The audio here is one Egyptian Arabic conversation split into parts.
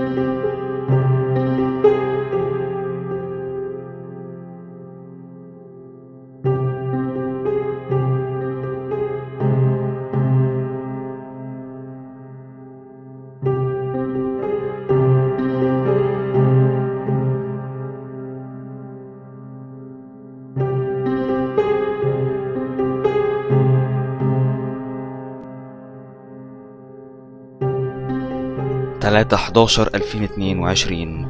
تلاتة حداشر ألفين اتنين وعشرين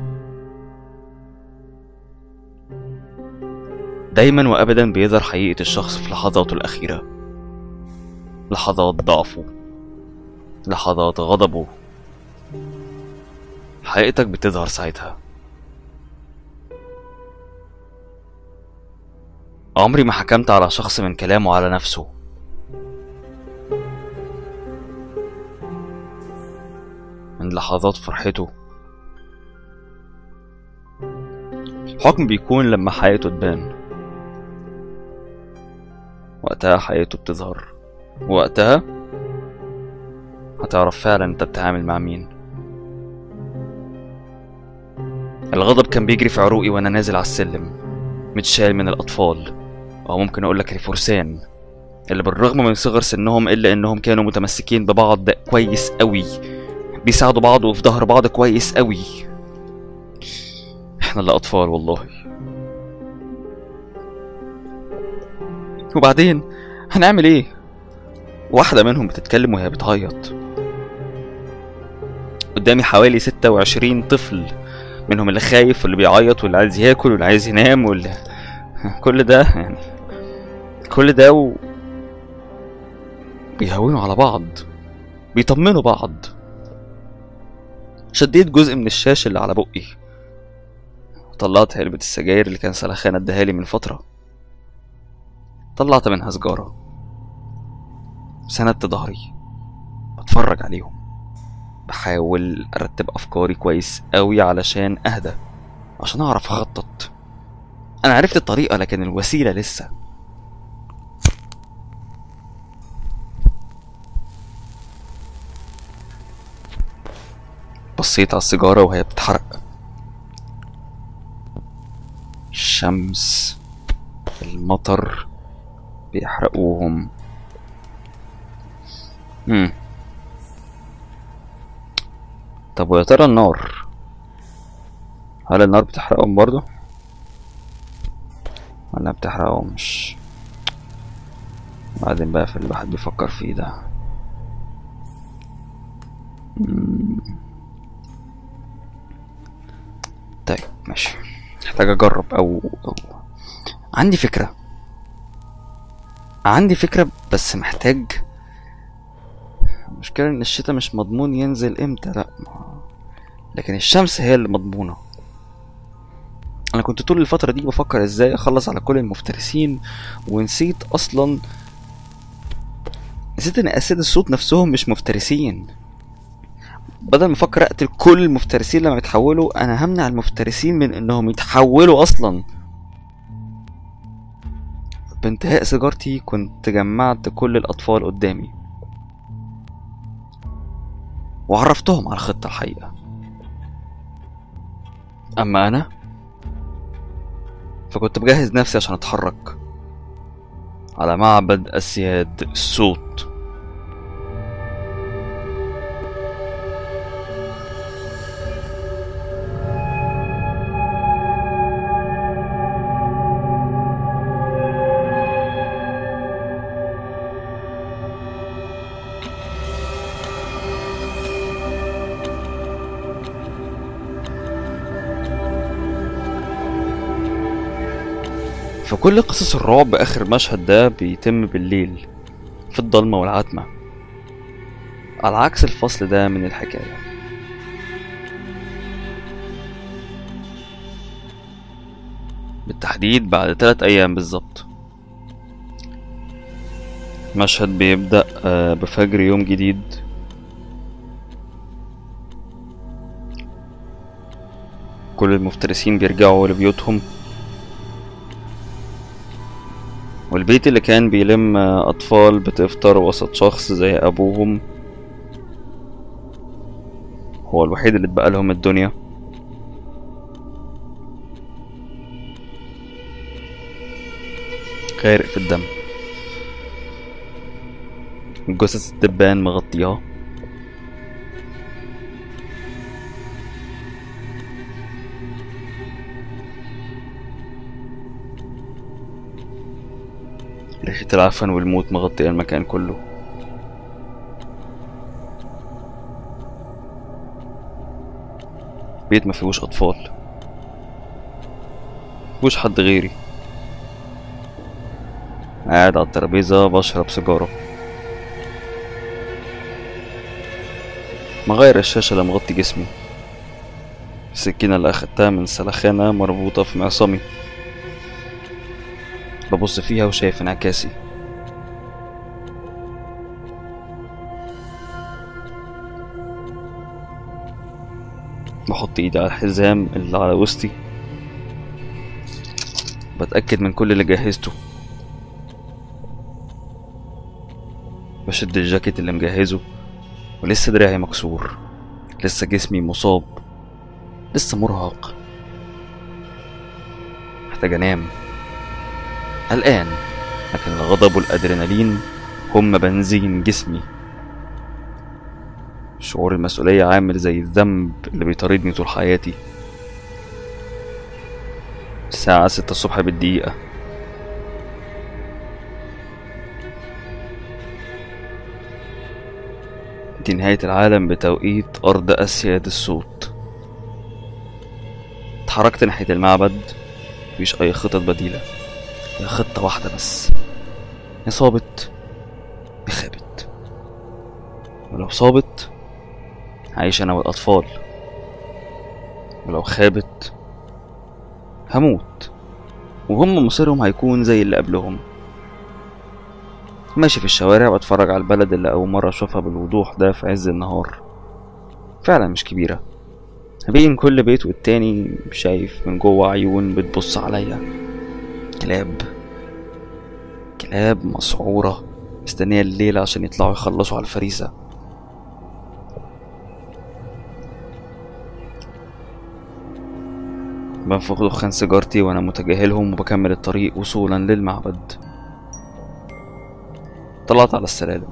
دايما وأبدا بيظهر حقيقة الشخص في لحظاته الأخيرة لحظات ضعفه لحظات غضبه حقيقتك بتظهر ساعتها عمري ما حكمت على شخص من كلامه على نفسه من لحظات فرحته الحكم بيكون لما حياته تبان وقتها حياته بتظهر وقتها هتعرف فعلا انت بتتعامل مع مين الغضب كان بيجري في عروقي وانا نازل على السلم متشال من الاطفال او ممكن اقولك الفرسان اللي بالرغم من صغر سنهم الا انهم كانوا متمسكين ببعض كويس قوي بيساعدوا بعض وفي ظهر بعض كويس قوي احنا اللي اطفال والله وبعدين هنعمل ايه واحدة منهم بتتكلم وهي بتعيط قدامي حوالي ستة وعشرين طفل منهم اللي خايف واللي بيعيط واللي عايز ياكل واللي عايز ينام واللي كل ده يعني كل ده و... بيهونوا على بعض بيطمنوا بعض شديت جزء من الشاش اللي على بقي وطلعت علبة السجاير اللي كان سلخان اداهالي من فترة طلعت منها سجارة سندت ظهري بتفرج عليهم بحاول ارتب افكاري كويس قوي علشان اهدى عشان اعرف اخطط انا عرفت الطريقة لكن الوسيلة لسه بصيت على السيجارة وهي بتتحرق الشمس المطر بيحرقوهم مم. طب ويا ترى النار هل النار بتحرقهم برضو ولا بتحرقهمش بعدين بقى في اللي الواحد بيفكر فيه ده مم. طيب ماشي محتاج اجرب او او عندي فكرة عندي فكرة بس محتاج المشكلة ان الشتاء مش مضمون ينزل امتى لا ما- لكن الشمس هي اللي مضمونة انا كنت طول الفترة دي بفكر ازاي اخلص على كل المفترسين ونسيت اصلا نسيت ان اسياد الصوت نفسهم مش مفترسين بدل ما افكر اقتل كل المفترسين لما يتحولوا انا همنع المفترسين من انهم يتحولوا اصلا بانتهاء سيجارتي كنت جمعت كل الاطفال قدامي وعرفتهم على الخطة الحقيقة اما انا فكنت بجهز نفسي عشان اتحرك على معبد اسياد الصوت في كل قصص الرعب آخر مشهد ده بيتم بالليل في الضلمة والعتمة على عكس الفصل ده من الحكاية بالتحديد بعد تلات أيام بالظبط المشهد بيبدأ آه، بفجر يوم جديد كل المفترسين بيرجعوا لبيوتهم والبيت اللي كان بيلم أطفال بتفطر وسط شخص زي أبوهم هو الوحيد اللي اتبقى لهم الدنيا غارق في الدم جثث الدبان مغطياه ريحة العفن والموت مغطية المكان كله بيت ما فيهوش أطفال مفيهوش حد غيري قاعد على الترابيزة بشرب سيجارة مغير الشاشة اللي مغطي جسمي السكينة اللي أخدتها من سلخانة مربوطة في معصمي ببص فيها وشايف انعكاسي بحط ايدي على الحزام اللي على وسطي بتأكد من كل اللي جهزته بشد الجاكيت اللي مجهزه ولسه دراعي مكسور لسه جسمي مصاب لسه مرهق محتاج انام قلقان لكن الغضب والادرينالين هم بنزين جسمي شعور المسؤولية عامل زي الذنب اللي بيطاردني طول حياتي الساعة ستة الصبح بالدقيقة دي نهاية العالم بتوقيت أرض أسياد الصوت اتحركت ناحية المعبد مفيش أي خطط بديلة هي خطة واحدة بس يا صابت يا خابت ولو صابت هعيش أنا والأطفال ولو خابت هموت وهم مصيرهم هيكون زي اللي قبلهم ماشي في الشوارع بتفرج على البلد اللي أول مرة أشوفها بالوضوح ده في عز النهار فعلا مش كبيرة بين كل بيت والتاني شايف من جوه عيون بتبص عليا كلاب كلاب مسعورة مستنية الليل عشان يطلعوا يخلصوا على الفريسة بنفخ دخان سيجارتي وانا متجاهلهم وبكمل الطريق وصولا للمعبد طلعت على السلالم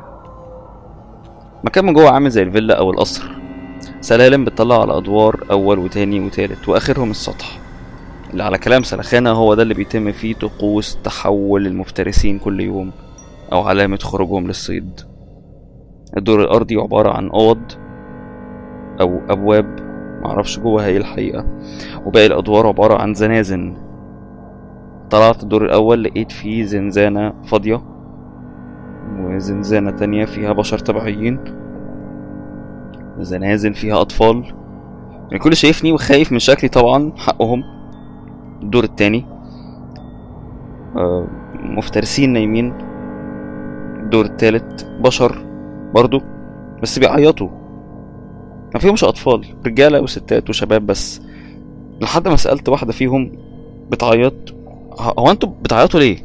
مكان من جوه عامل زي الفيلا او القصر سلالم بتطلع على ادوار اول وتاني وتالت واخرهم السطح اللي على كلام سلخانة هو ده اللي بيتم فيه طقوس تحول المفترسين كل يوم او علامة خروجهم للصيد الدور الارضي عبارة عن اوض او ابواب معرفش جواها ايه الحقيقة وباقي الادوار عبارة عن زنازن طلعت الدور الاول لقيت فيه زنزانة فاضية وزنزانة تانية فيها بشر طبيعيين وزنازن فيها أطفال الكل شايفني وخايف من شكلي طبعا حقهم الدور التاني آه، مفترسين نايمين الدور التالت بشر برضو بس بيعيطوا ما فيهمش أطفال رجالة وستات وشباب بس لحد ما سألت واحدة فيهم بتعيط ه- هو انتوا بتعيطوا ليه؟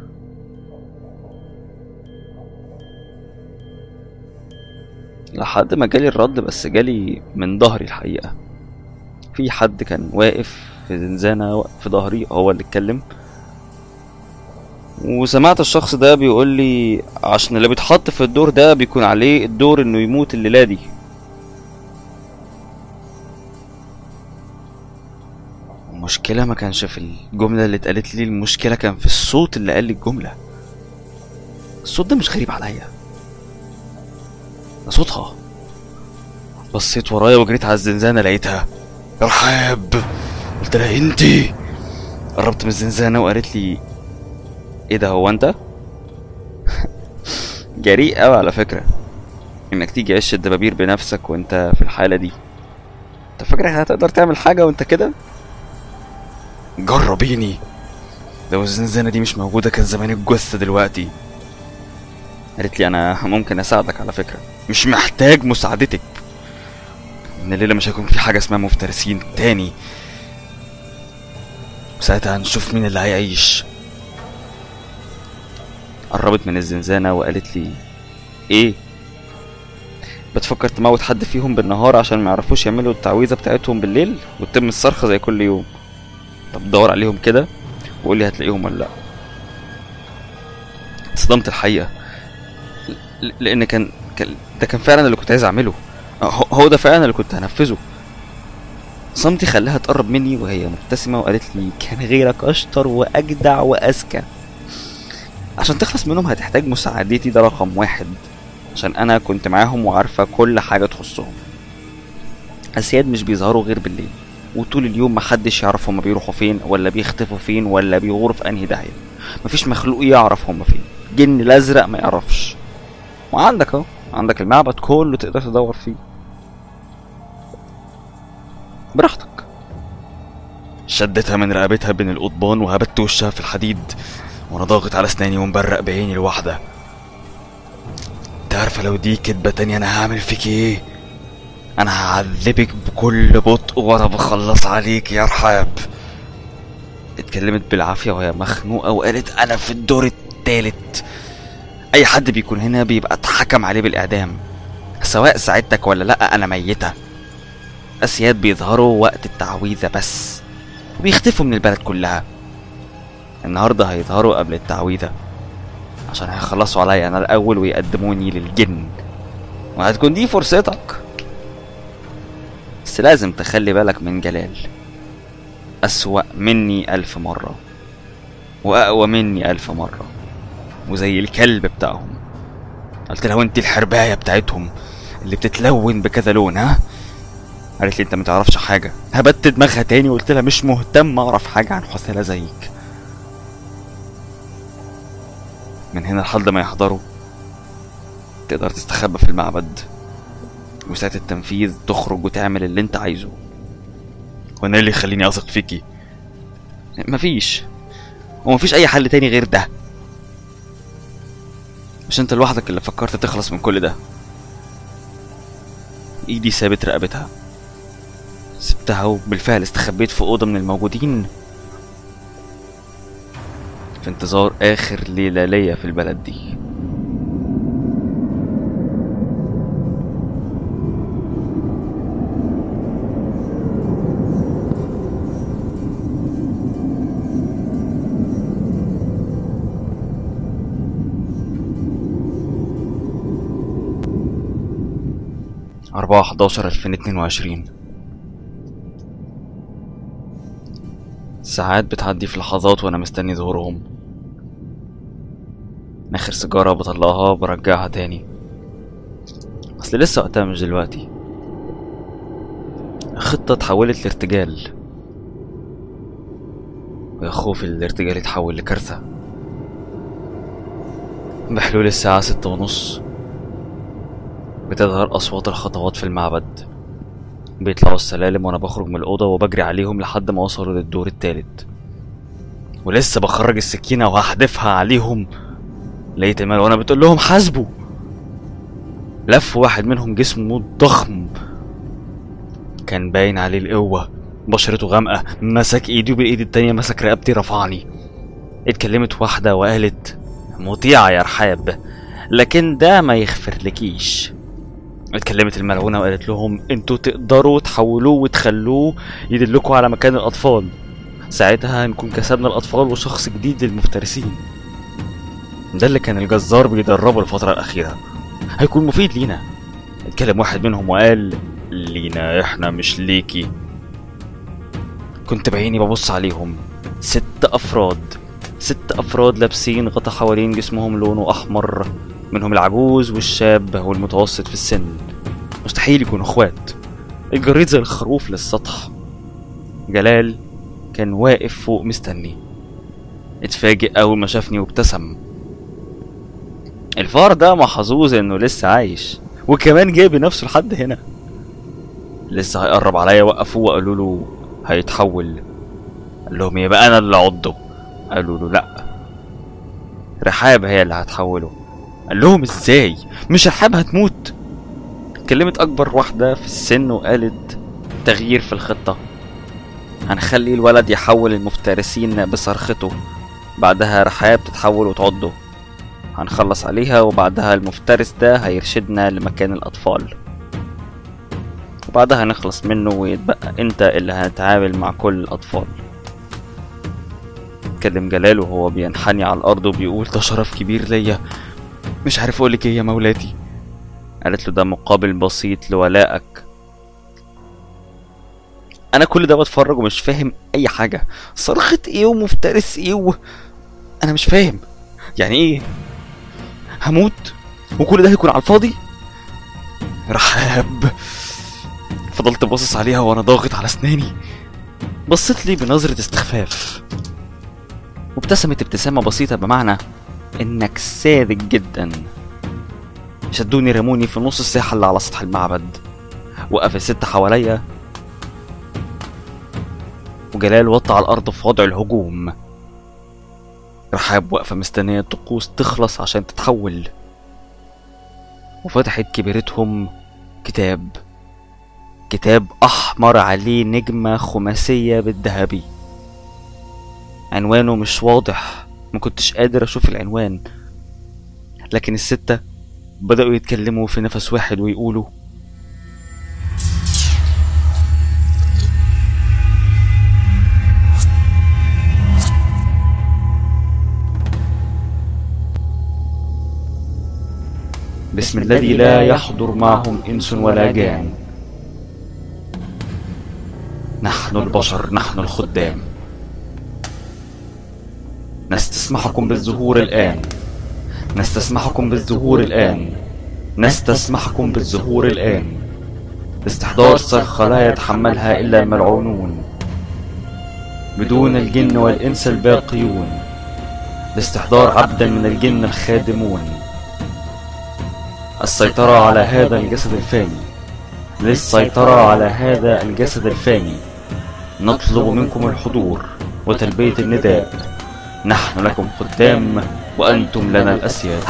لحد ما جالي الرد بس جالي من ظهري الحقيقة في حد كان واقف في زنزانة في ظهري هو اللي اتكلم وسمعت الشخص ده بيقول لي عشان اللي بيتحط في الدور ده بيكون عليه الدور انه يموت الليلة دي المشكلة ما كانش في الجملة اللي اتقالت لي المشكلة كان في الصوت اللي قال لي الجملة الصوت ده مش غريب عليا ده صوتها بصيت ورايا وجريت على الزنزانة لقيتها يا رحاب قلت لها انتي قربت من الزنزانة وقالت لي ايه ده هو انت جريء قوي على فكرة انك تيجي عش الدبابير بنفسك وانت في الحالة دي انت فاكرك هتقدر تعمل حاجة وانت كده جربيني لو الزنزانة دي مش موجودة كان زماني الجثة دلوقتي قالت لي انا ممكن اساعدك على فكرة مش محتاج مساعدتك ان الليلة مش هيكون في حاجة اسمها مفترسين تاني وساعتها هنشوف مين اللي هيعيش قربت من الزنزانة وقالت لي ايه بتفكر تموت حد فيهم بالنهار عشان ما يعرفوش يعملوا التعويذه بتاعتهم بالليل وتتم الصرخه زي كل يوم طب دور عليهم كده وقول لي هتلاقيهم ولا لا اتصدمت الحقيقه ل- لان كان كان- ده كان فعلا اللي كنت عايز اعمله هو هو ده فعلا اللي كنت هنفذه صمتي خلاها تقرب مني وهي مبتسمة وقالت لي كان غيرك أشطر وأجدع وأذكى عشان تخلص منهم هتحتاج مساعدتي ده رقم واحد عشان أنا كنت معاهم وعارفة كل حاجة تخصهم أسياد مش بيظهروا غير بالليل وطول اليوم محدش يعرف هما بيروحوا فين ولا بيختفوا فين ولا بيغوروا في أنهي داهية مفيش مخلوق يعرف هما فين جن الأزرق ما يعرفش وعندك اهو عندك المعبد كله تقدر تدور فيه براحتك شدتها من رقبتها بين القضبان وهبت وشها في الحديد وانا ضاغط على اسناني ومبرق بعيني الواحدة انت عارفة لو دي كدبة تانية انا هعمل فيك ايه انا هعذبك بكل بطء وانا بخلص عليك يا رحاب اتكلمت بالعافية وهي مخنوقة وقالت انا في الدور التالت اي حد بيكون هنا بيبقى اتحكم عليه بالاعدام سواء ساعدتك ولا لا انا ميتة اسياد بيظهروا وقت التعويذة بس وبيختفوا من البلد كلها النهاردة هيظهروا قبل التعويذة عشان هيخلصوا عليا انا الاول ويقدموني للجن وهتكون دي فرصتك بس لازم تخلي بالك من جلال أسوأ مني ألف مرة وأقوى مني ألف مرة وزي الكلب بتاعهم قلت لها وانت الحرباية بتاعتهم اللي بتتلون بكذا لون ها قالت لي انت ما تعرفش حاجة هبت دماغها تاني وقلت لها مش مهتم اعرف حاجة عن حسالة زيك من هنا لحد ما يحضروا تقدر تستخبى في المعبد وساعة التنفيذ تخرج وتعمل اللي انت عايزه وانا إيه اللي يخليني اثق فيكي مفيش ومفيش اي حل تاني غير ده مش انت لوحدك اللي فكرت تخلص من كل ده ايدي سابت رقبتها سبتها وبالفعل استخبيت في أوضة من الموجودين في انتظار آخر ليلة ليا في البلد دي أربعة حداشر ألفين اتنين وعشرين ساعات بتعدي في لحظات وأنا مستني ظهورهم آخر سيجارة بطلعها برجعها تاني أصل لسه وقتها مش دلوقتي الخطة اتحولت لارتجال ويا خوفي الارتجال يتحول لكارثة بحلول الساعة ستة ونص بتظهر أصوات الخطوات في المعبد بيطلعوا السلالم وأنا بخرج من الأوضة وبجري عليهم لحد ما وصلوا للدور التالت ولسه بخرج السكينة وهحدفها عليهم لقيت إيمان وأنا بتقول لهم حاسبوا لف واحد منهم جسمه ضخم كان باين عليه القوة بشرته غامقة مسك ايدي وبالايد التانية مسك رقبتي رفعني اتكلمت واحدة وقالت مطيعة يا رحاب لكن ده ما يغفرلكيش اتكلمت الملعونة وقالت لهم انتوا تقدروا تحولوه وتخلوه يدلكوا على مكان الأطفال ساعتها هنكون كسبنا الأطفال وشخص جديد للمفترسين ده اللي كان الجزار بيدربه الفترة الأخيرة هيكون مفيد لينا اتكلم واحد منهم وقال لينا احنا مش ليكي كنت بعيني ببص عليهم ست أفراد ست أفراد لابسين غطا حوالين جسمهم لونه أحمر منهم العجوز والشاب والمتوسط في السن مستحيل يكونوا اخوات الجريد زي الخروف للسطح جلال كان واقف فوق مستني اتفاجئ أول ما شافني وابتسم الفار ده محظوظ انه لسه عايش وكمان جاي بنفسه لحد هنا لسه هيقرب عليا وقفوه وقالوا له هيتحول قال لهم يبقى انا اللي عضه قالوا له لا رحاب هي اللي هتحوله قال لهم ازاي مش رحاب هتموت كلمت اكبر واحدة في السن وقالت تغيير في الخطة هنخلي الولد يحول المفترسين بصرخته بعدها رحاب تتحول وتعضه هنخلص عليها وبعدها المفترس ده هيرشدنا لمكان الأطفال وبعدها نخلص منه ويتبقى انت اللي هتعامل مع كل الأطفال اتكلم جلال وهو بينحني على الأرض وبيقول ده شرف كبير ليا مش عارف أقولك إيه يا مولاتي قالت له ده مقابل بسيط لولائك انا كل ده بتفرج ومش فاهم اي حاجه صرخة ايه ومفترس ايه و... انا مش فاهم يعني ايه هموت وكل ده هيكون على الفاضي رحاب فضلت باصص عليها وانا ضاغط على اسناني بصت لي بنظرة استخفاف وابتسمت ابتسامة بسيطة بمعنى انك ساذج جدا شدوني رموني في نص الساحة اللي على سطح المعبد وقف الست حواليا وجلال وطى على الأرض في وضع الهجوم رحاب واقفة مستنية الطقوس تخلص عشان تتحول وفتحت كبيرتهم كتاب كتاب أحمر عليه نجمة خماسية بالذهبي عنوانه مش واضح ما كنتش قادر أشوف العنوان لكن الستة بدأوا يتكلموا في نفس واحد ويقولوا بسم الذي لا يحضر معهم إنس ولا جان نحن البشر نحن الخدام نستسمحكم بالظهور الآن نستسمحكم بالظهور الآن نستسمحكم بالظهور الآن استحضار صرخة لا يتحملها إلا الملعونون بدون الجن والإنس الباقيون لاستحضار عبدا من الجن الخادمون السيطرة على هذا الجسد الفاني للسيطرة على هذا الجسد الفاني نطلب منكم الحضور وتلبية النداء نحن لكم خدام وأنتم لنا الأسياد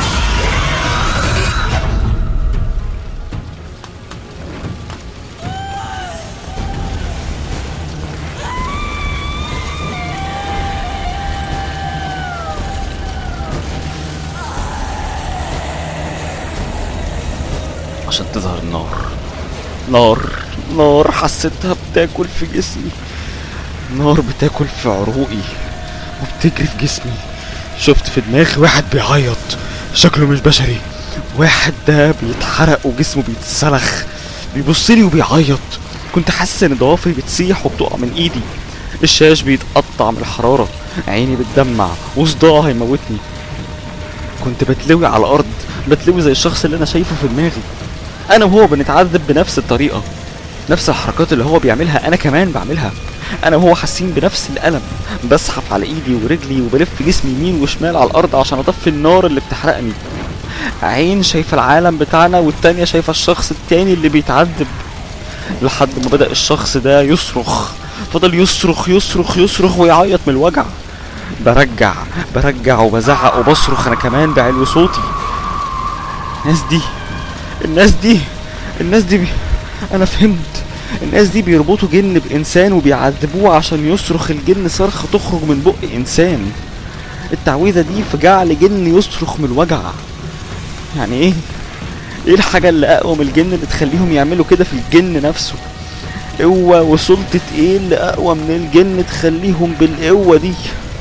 عشان تظهر النار نار نار حسيتها بتاكل في جسمي نار بتاكل في عروقي وبتجري في جسمي شفت في دماغي واحد بيعيط شكله مش بشري واحد ده بيتحرق وجسمه بيتسلخ بيبصلي وبيعيط كنت حاسس ان ضوافري بتسيح وبتقع من ايدي الشاش بيتقطع من الحرارة عيني بتدمع وصداع هيموتني كنت بتلوي على الارض بتلوي زي الشخص اللي انا شايفه في دماغي انا وهو بنتعذب بنفس الطريقه نفس الحركات اللي هو بيعملها انا كمان بعملها انا وهو حاسين بنفس الالم بزحف على ايدي ورجلي وبلف جسمي يمين وشمال على الارض عشان اطفي النار اللي بتحرقني عين شايفه العالم بتاعنا والتانية شايفه الشخص التاني اللي بيتعذب لحد ما بدأ الشخص ده يصرخ فضل يصرخ يصرخ يصرخ ويعيط من الوجع برجع برجع وبزعق وبصرخ انا كمان بعلو صوتي الناس دي الناس دي الناس دي بي... انا فهمت الناس دي بيربطوا جن بانسان وبيعذبوه عشان يصرخ الجن صرخة تخرج من بق انسان التعويذة دي في جعل جن يصرخ من الوجع يعني ايه ايه الحاجة اللي اقوى من الجن اللي تخليهم يعملوا كده في الجن نفسه قوة وسلطة ايه اللي اقوى من الجن تخليهم بالقوة دي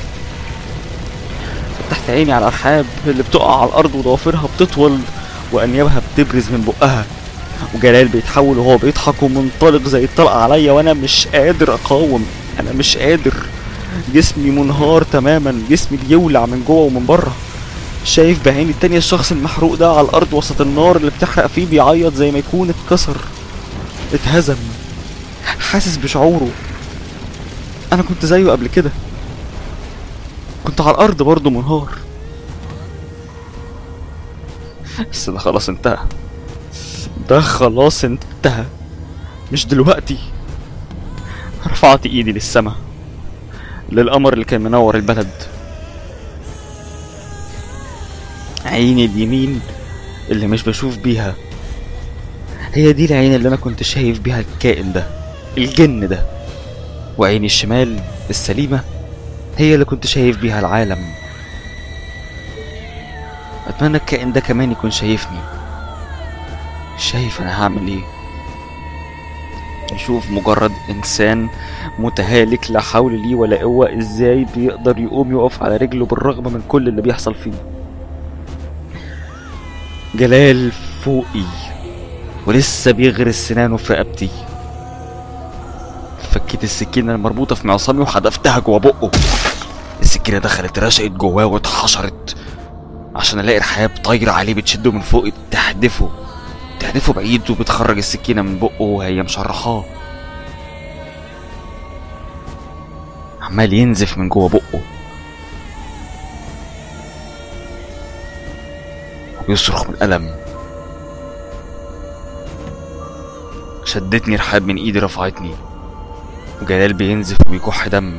فتحت عيني على رحاب اللي بتقع على الارض وضوافرها بتطول وانيابها بتبرز من بقها وجلال بيتحول وهو بيضحك ومنطلق زي الطلقة عليا وانا مش قادر اقاوم انا مش قادر جسمي منهار تماما جسمي بيولع من جوه ومن بره شايف بعيني التانية الشخص المحروق ده على الارض وسط النار اللي بتحرق فيه بيعيط زي ما يكون اتكسر اتهزم حاسس بشعوره انا كنت زيه قبل كده كنت على الارض برضه منهار بس ده خلاص انتهى ده خلاص انتهى مش دلوقتي رفعت ايدي للسما للقمر اللي كان منور البلد عيني اليمين اللي مش بشوف بيها هي دي العين اللي انا كنت شايف بيها الكائن ده الجن ده وعيني الشمال السليمة هي اللي كنت شايف بيها العالم اتمنى الكائن ده كمان يكون شايفني شايف انا هعمل ايه يشوف مجرد انسان متهالك لا حول ليه ولا قوة ازاي بيقدر يقوم يقف على رجله بالرغم من كل اللي بيحصل فيه جلال فوقي ولسه بيغرس سنانه في رقبتي فكيت السكينة المربوطة في معصمي وحدفتها جوا بقه السكينة دخلت رشقت جواه واتحشرت عشان الاقي رحاب طايرة عليه بتشده من فوق بتحدفه بتحدفه بعيد وبتخرج السكينة من بقه وهي مشرحاه عمال ينزف من جوه بقه ويصرخ من الألم شدتني رحاب من ايدي رفعتني وجلال بينزف وبيكح دم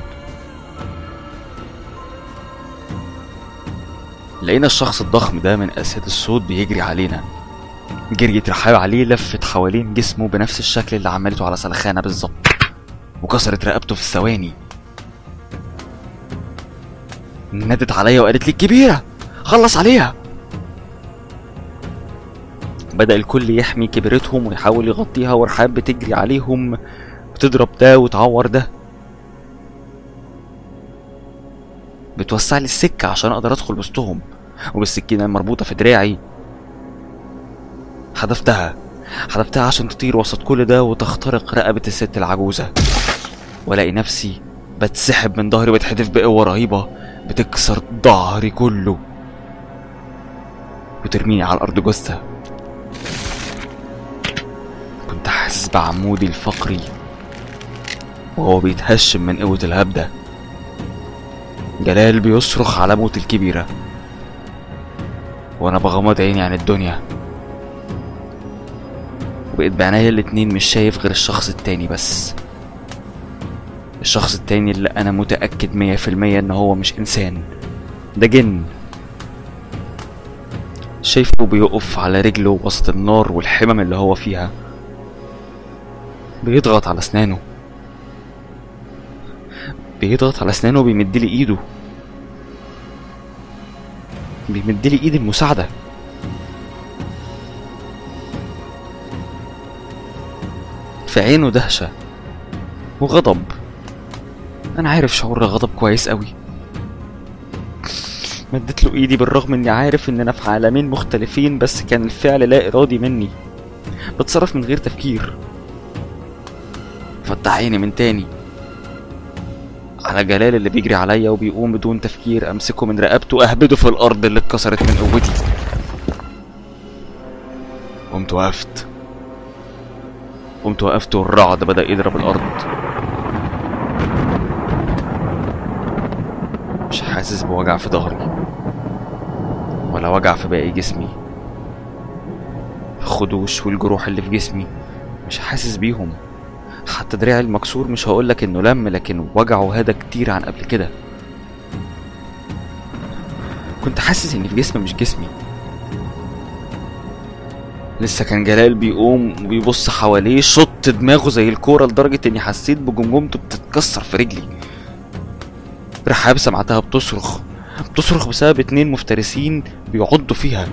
لقينا الشخص الضخم ده من أسد الصوت بيجري علينا جريت رحاب عليه لفت حوالين جسمه بنفس الشكل اللي عملته على سلخانة بالظبط وكسرت رقبته في ثواني نادت عليا وقالت لي الكبيرة خلص عليها بدأ الكل يحمي كبيرتهم ويحاول يغطيها ورحاب بتجري عليهم بتضرب ده وتعور ده بتوسع لي السكة عشان أقدر أدخل وسطهم وبالسكينة المربوطة في دراعي حذفتها حذفتها عشان تطير وسط كل ده وتخترق رقبة الست العجوزة والاقي نفسي بتسحب من ظهري واتحدف بقوة رهيبة بتكسر ظهري كله وترميني على الأرض جثة كنت حاسس بعمودي الفقري وهو بيتهشم من قوة الهبدة جلال بيصرخ على موت الكبيرة وأنا بغمض عيني عن الدنيا وبقيت بعينيا الاتنين مش شايف غير الشخص التاني بس الشخص التاني اللي أنا متأكد مية في المية إن هو مش إنسان ده جن شايفه بيقف على رجله وسط النار والحمم اللي هو فيها بيضغط على أسنانه بيضغط على أسنانه وبيمدلي إيده بيمدلي إيد المساعدة في عينه دهشة وغضب أنا عارف شعور الغضب كويس أوي مدت له إيدي بالرغم إني عارف إننا في عالمين مختلفين بس كان الفعل لا إرادي مني بتصرف من غير تفكير فتح عيني من تاني على جلال اللي بيجري عليا وبيقوم بدون تفكير امسكه من رقبته اهبده في الارض اللي اتكسرت من قوتي قمت وقفت قمت وقفت والرعد بدا يضرب الارض مش حاسس بوجع في ظهري ولا وجع في باقي جسمي الخدوش والجروح اللي في جسمي مش حاسس بيهم حتى دراعي المكسور مش هقولك انه لم لكن وجعه هدا كتير عن قبل كده كنت حاسس اني في جسم مش جسمي لسه كان جلال بيقوم وبيبص حواليه شط دماغه زي الكورة لدرجة اني حسيت بجمجمته بتتكسر في رجلي رحاب سمعتها بتصرخ بتصرخ بسبب اتنين مفترسين بيعضوا فيها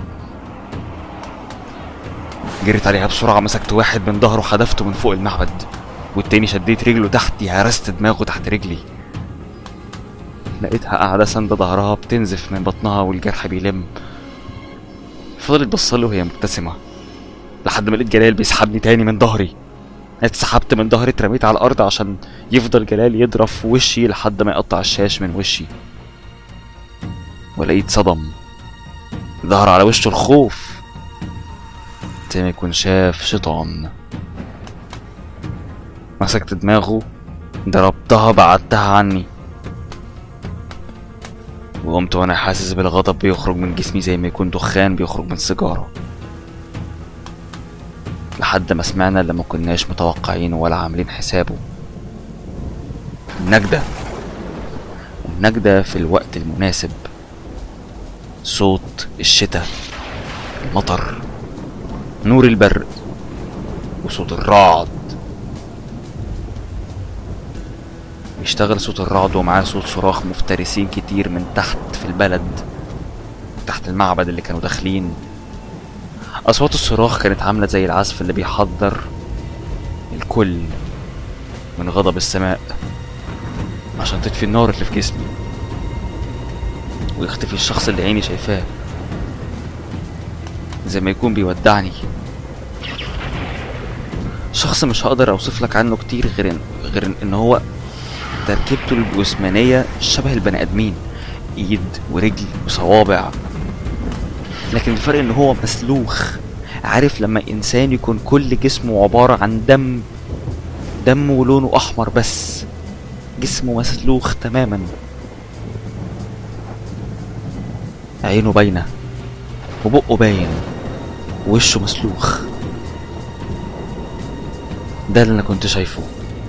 جريت عليها بسرعة مسكت واحد من ظهره حدفته من فوق المعبد والتاني شديت رجله تحتي هرست دماغه تحت رجلي لقيتها قاعدة ساندة ظهرها بتنزف من بطنها والجرح بيلم فضلت بصله وهي مبتسمة لحد ما لقيت جلال بيسحبني تاني من ظهري اتسحبت من ظهري اترميت على الأرض عشان يفضل جلال يضرب في وشي لحد ما يقطع الشاش من وشي ولقيت صدم ظهر على وشه الخوف زي ما يكون شاف شيطان مسكت دماغه ضربتها بعدتها عني وقمت وانا حاسس بالغضب بيخرج من جسمي زي ما يكون دخان بيخرج من سيجارة لحد ما سمعنا اللي ما كناش متوقعينه ولا عاملين حسابه النجدة النجدة في الوقت المناسب صوت الشتاء المطر نور البرق وصوت الرعد بيشتغل صوت الرعد ومعاه صوت صراخ مفترسين كتير من تحت في البلد تحت المعبد اللي كانوا داخلين أصوات الصراخ كانت عاملة زي العزف اللي بيحضر الكل من غضب السماء عشان تطفي النار اللي في جسمي ويختفي الشخص اللي عيني شايفاه زي ما يكون بيودعني شخص مش هقدر اوصف لك عنه كتير غير إن غير إن- ان هو تركيبته الجسمانية شبه البني ادمين ايد ورجل وصوابع لكن الفرق ان هو مسلوخ عارف لما انسان يكون كل جسمه عبارة عن دم دم ولونه احمر بس جسمه مسلوخ تماما عينه باينة وبقه باين ووشه مسلوخ ده اللي انا كنت شايفه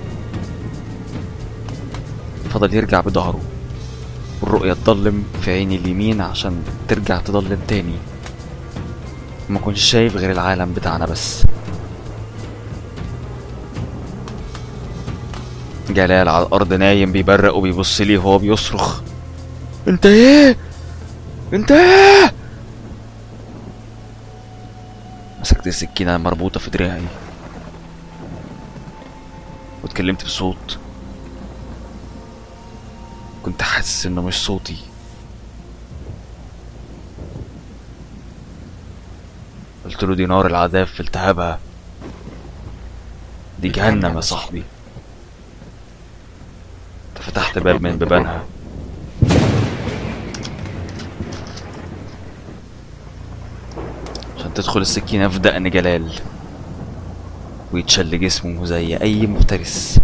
فضل يرجع بظهره والرؤية تضلم في عيني اليمين عشان ترجع تضلم تاني ما كنتش شايف غير العالم بتاعنا بس جلال على الأرض نايم بيبرق وبيبص لي وهو بيصرخ انت ايه انت ايه مسكت السكينة المربوطة في دراعي واتكلمت بصوت كنت حاسس انه مش صوتي قلت له دي نار العذاب في التهابها دي جهنم يا صاحبي فتحت باب من بيبانها عشان تدخل السكينة في دقن جلال ويتشل جسمه زي أي مفترس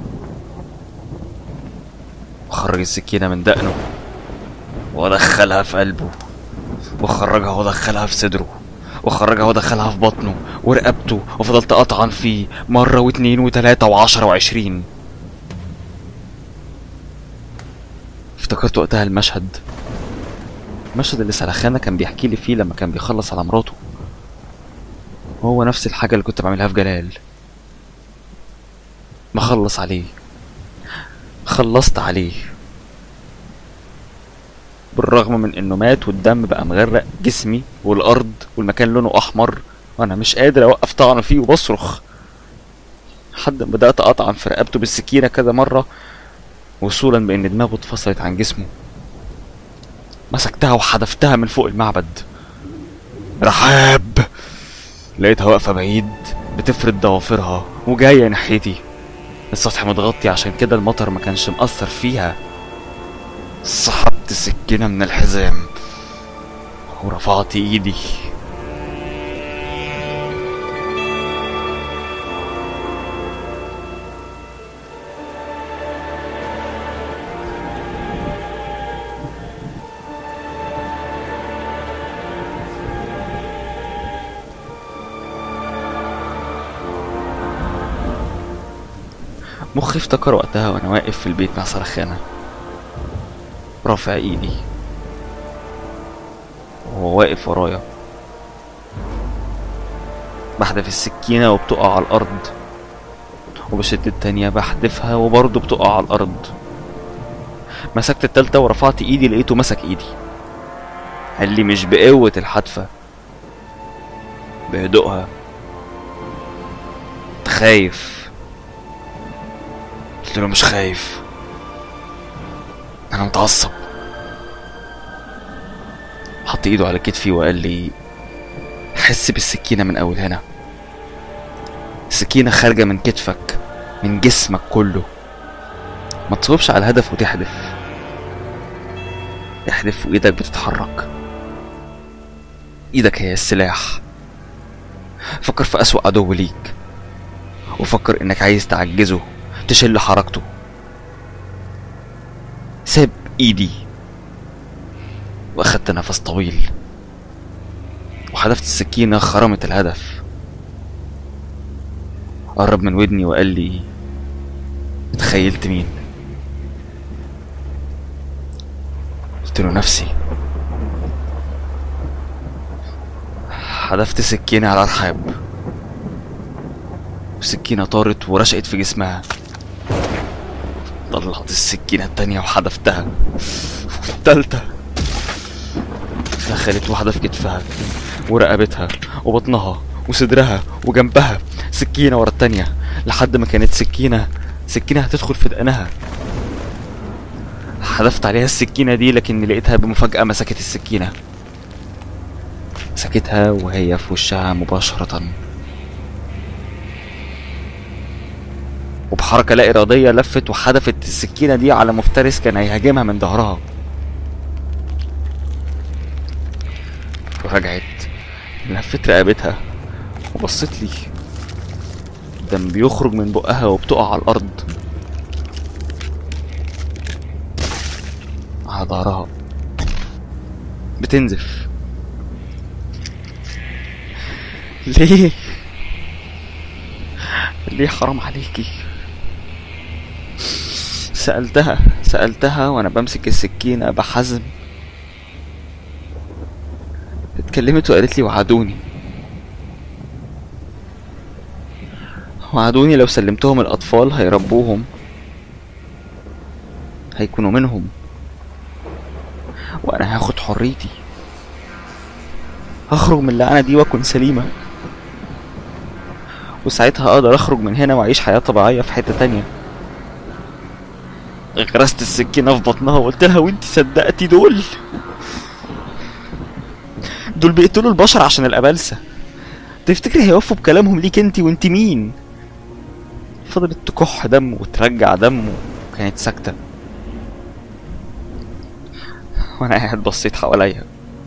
وخرج السكينة من دقنه وأدخلها في قلبه وخرجها وأدخلها في صدره وخرجها ودخلها في بطنه ورقبته وفضلت أطعن فيه مرة واتنين وتلاتة وعشرة وعشرين افتكرت وقتها المشهد المشهد اللي سلخانة كان بيحكي لي فيه لما كان بيخلص على مراته هو نفس الحاجة اللي كنت بعملها في جلال بخلص عليه خلصت عليه بالرغم من انه مات والدم بقى مغرق جسمي والارض والمكان لونه احمر وانا مش قادر اوقف طعنه فيه وبصرخ لحد ما بدات اطعن في رقبته بالسكينه كذا مره وصولا بان دماغه اتفصلت عن جسمه مسكتها وحدفتها من فوق المعبد رحاب لقيتها واقفة بعيد بتفرد ضوافرها وجاية ناحيتي السطح متغطي عشان كده المطر ما كانش مأثر فيها سحبت السكينة من الحزام ورفعت ايدي مخي افتكر وقتها وانا واقف في البيت مع سرخانة رافع ايدي وهو واقف ورايا بحدف السكينة وبتقع على الأرض وبشد التانية بحدفها وبرضه بتقع على الأرض مسكت التالتة ورفعت ايدي لقيته مسك ايدي قال لي مش بقوة الحدفة بهدوءها خايف قلت له مش خايف انا متعصب حط ايده على كتفي وقال لي حس بالسكينة من اول هنا السكينة خارجة من كتفك من جسمك كله ما تصوبش على الهدف وتحدف احدف وايدك بتتحرك ايدك هي السلاح فكر في اسوأ عدو ليك وفكر انك عايز تعجزه تشل حركته ساب ايدي واخدت نفس طويل وحدفت السكينة خرمت الهدف قرب من ودني وقال لي تخيلت مين قلت له نفسي حدفت سكينة على رحاب والسكينة طارت ورشقت في جسمها طلعت السكينة التانية وحدفتها والتالتة دخلت واحدة في كتفها ورقبتها وبطنها وصدرها وجنبها سكينة ورا التانية لحد ما كانت سكينة سكينة هتدخل في دقنها حذفت عليها السكينة دي لكني لقيتها بمفاجأة مسكت السكينة مسكتها وهي في وشها مباشرة وبحركة لا إرادية لفت وحدفت السكينة دي على مفترس كان هيهاجمها من ظهرها ورجعت لفت رقبتها وبصت لي دم بيخرج من بقها وبتقع على الأرض على ظهرها بتنزف ليه ليه حرام عليكي سألتها سألتها وأنا بمسك السكينة بحزم اتكلمت وقالت لي وعدوني وعدوني لو سلمتهم الأطفال هيربوهم هيكونوا منهم وأنا هاخد حريتي هخرج من اللعنة دي وأكون سليمة وساعتها أقدر أخرج من هنا وأعيش حياة طبيعية في حتة تانية غرست السكينة في بطنها وقلت لها وانت صدقتي دول دول بيقتلوا البشر عشان الأبلسة تفتكري هيوفوا بكلامهم ليك انت وانت مين فضلت تكح دم وترجع دم وكانت ساكتة وانا قاعد بصيت حواليا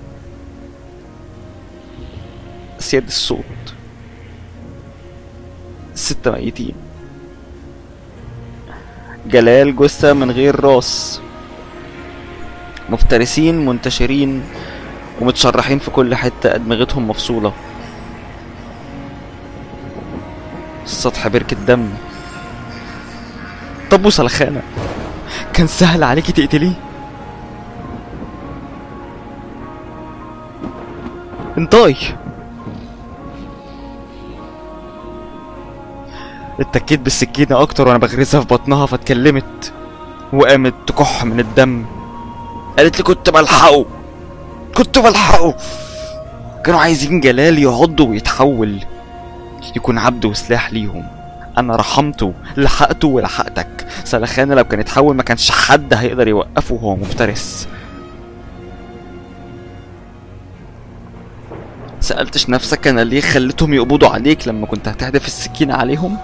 سياد الصوت ستة ميتين جلال جثة من غير راس مفترسين منتشرين ومتشرحين في كل حتة أدمغتهم مفصولة السطح بركة دم طب وسلخانة كان سهل عليكي تقتليه انطقي اتكيت بالسكينة أكتر وأنا بغرزها في بطنها فاتكلمت وقامت تكح من الدم قالت لي كنت بلحقه كنت بلحقه كانوا عايزين جلال يعض ويتحول يكون عبد وسلاح ليهم انا رحمته لحقته ولحقتك سلخانة لو كان اتحول ما كانش حد هيقدر يوقفه وهو مفترس سألتش نفسك انا ليه خليتهم يقبضوا عليك لما كنت هتحدف السكينة عليهم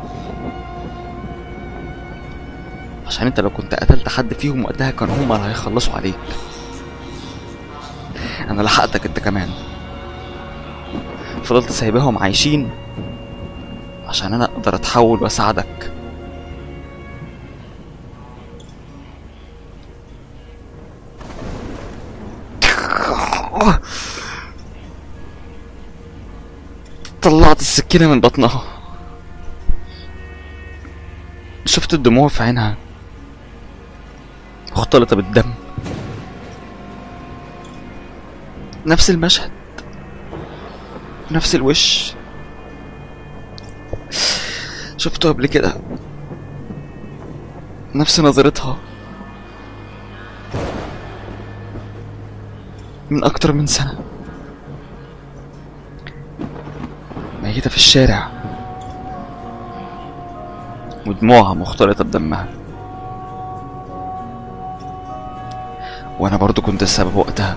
عشان انت لو كنت قتلت حد فيهم وقتها كانوا هما اللي هيخلصوا عليك انا لحقتك انت كمان فضلت سايباهم عايشين عشان انا اقدر اتحول واساعدك طلعت السكينة من بطنها شفت الدموع في عينها مختلطة بالدم نفس المشهد نفس الوش شفته قبل كده نفس نظرتها من أكتر من سنة ميتة في الشارع ودموعها مختلطة بدمها وأنا برضو كنت السبب وقتها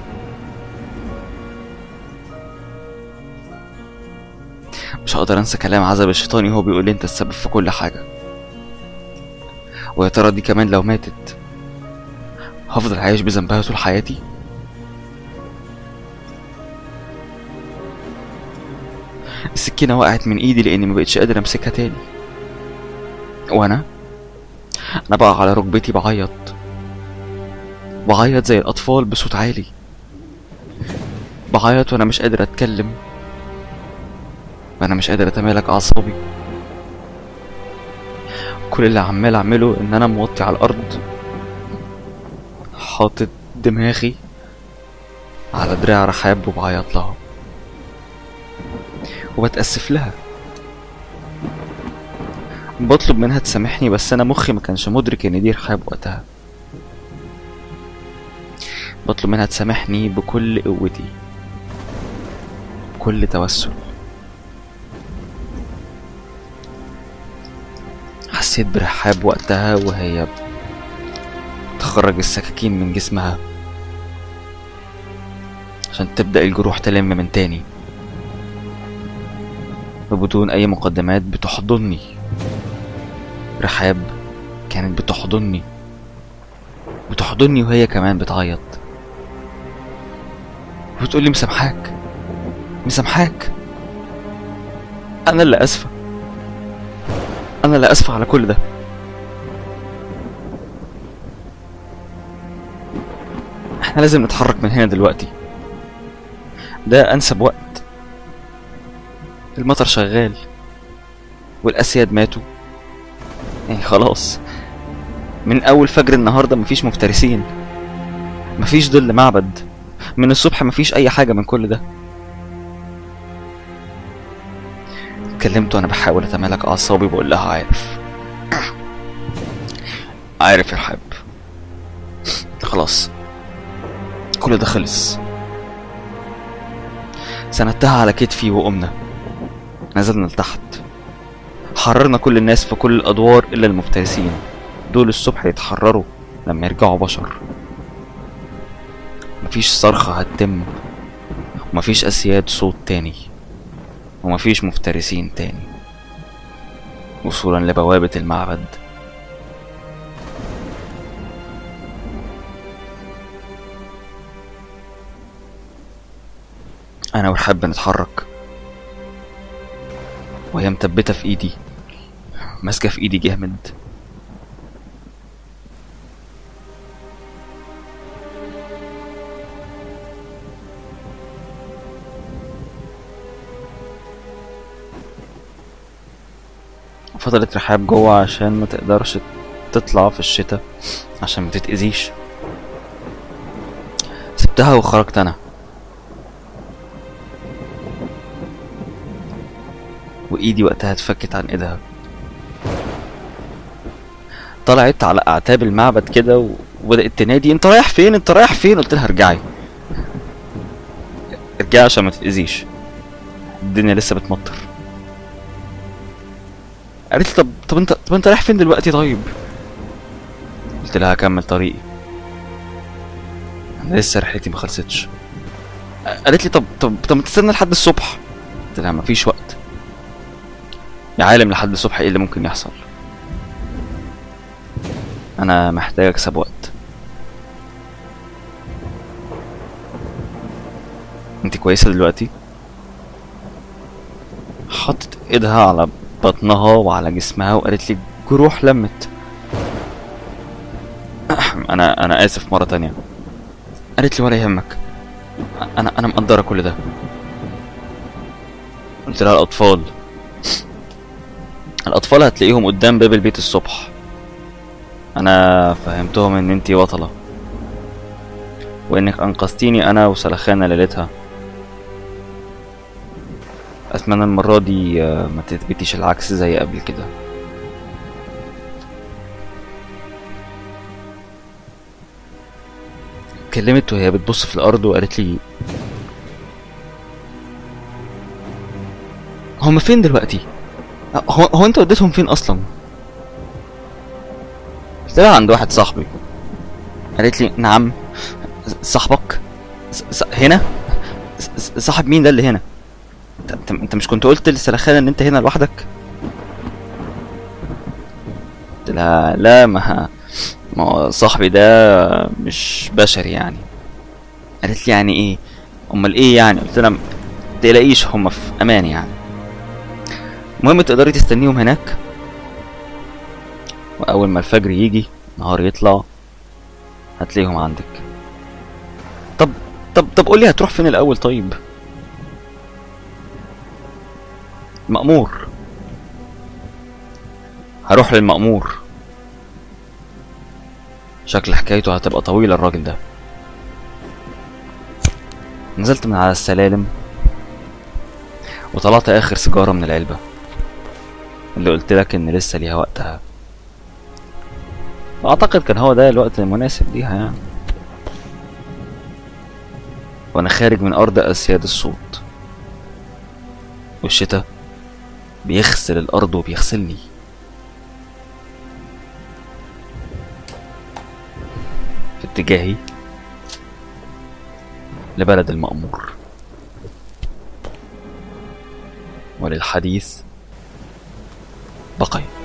مش هقدر انسى كلام عذب الشيطاني وهو بيقول لي انت السبب في كل حاجة ويا ترى دي كمان لو ماتت هفضل عايش بذنبها طول حياتي السكينة وقعت من ايدي لاني مبقتش قادر امسكها تاني وانا انا بقى على ركبتي بعيط بعيط زي الاطفال بصوت عالي بعيط وانا مش قادر اتكلم وانا مش قادر اتمالك اعصابي كل اللي عمال اعمله ان انا موطي على الارض حاطط دماغي على دراع رحاب وبعيط لها وبتأسف لها بطلب منها تسامحني بس انا مخي ما كانش مدرك ان دي رحاب وقتها بطلب منها تسامحني بكل قوتي بكل توسل حسيت برحاب وقتها وهي تخرج السكاكين من جسمها عشان تبدأ الجروح تلم من تاني وبدون أي مقدمات بتحضني رحاب كانت بتحضني بتحضني وهي كمان بتعيط وبتقولي مسامحاك مسامحاك أنا اللي أسفة أنا اللي أسفة على كل ده احنا لازم نتحرك من هنا دلوقتي ده أنسب وقت المطر شغال والأسياد ماتوا يعني خلاص من أول فجر النهاردة مفيش مفترسين مفيش ظل معبد من الصبح مفيش أي حاجة من كل ده اتكلمت وأنا بحاول أتمالك أعصابي بقول لها عارف عارف يا رحاب خلاص كل ده خلص سندتها على كتفي وقمنا نزلنا لتحت حررنا كل الناس في كل الأدوار إلا المفترسين دول الصبح يتحرروا لما يرجعوا بشر مفيش صرخة هتتم ومفيش أسياد صوت تاني ومفيش مفترسين تاني وصولا لبوابة المعبد أنا ورحاب بنتحرك وهي مثبتة في إيدي ماسكة في إيدي جامد فضلت رحاب جوه عشان ما تقدرش تطلع في الشتاء عشان ما تتأذيش سبتها وخرجت انا وايدي وقتها اتفكت عن ايدها طلعت على اعتاب المعبد كده وبدات تنادي انت رايح فين انت رايح فين قلت لها ارجعي ارجعي عشان ما تتاذيش الدنيا لسه بتمطر قالت لي طب طب انت طب انت رايح فين دلوقتي طيب قلت لها هكمل طريقي انا لسه رحلتي ما خلصتش قالت لي طب طب طب ما تستنى لحد الصبح قلت لها مفيش وقت يا عالم لحد الصبح ايه اللي ممكن يحصل انا محتاج اكسب وقت انت كويسه دلوقتي حطت ايدها على بطنها وعلى جسمها وقالت لي جروح لمت انا انا اسف مره تانية قالت لي ولا يهمك انا انا مقدره كل ده قلت لها الاطفال الاطفال هتلاقيهم قدام باب البيت الصبح انا فهمتهم ان انتي بطله وانك انقذتيني انا وسلخانه ليلتها اتمنى المره دي آه، ما تثبتيش العكس زي قبل كده اتكلمت وهي بتبص في الارض وقالت لي هما فين دلوقتي هو, هو انت وديتهم فين اصلا قلت لها عند واحد صاحبي قالت لي نعم صاحبك ص- ص- هنا ص- صاحب مين ده اللي هنا انت انت, انت مش كنت قلت لسلخانة ان انت هنا لوحدك قلت لها لا ما ما هو صاحبي ده مش بشري يعني قالت لي يعني ايه امال ايه يعني قلت لها متقلقيش هما في امان يعني المهم تقدري تستنيهم هناك واول ما الفجر يجي نهار يطلع هتلاقيهم عندك طب طب طب قولي هتروح فين الاول طيب مأمور هروح للمأمور شكل حكايته هتبقى طويلة الراجل ده نزلت من على السلالم وطلعت اخر سيجارة من العلبة اللي قلت لك ان لسه ليها وقتها اعتقد كان هو ده الوقت المناسب ليها يعني وانا خارج من ارض اسياد الصوت والشتاء بيغسل الارض وبيغسلني اتجاهي لبلد المأمور وللحديث بقيت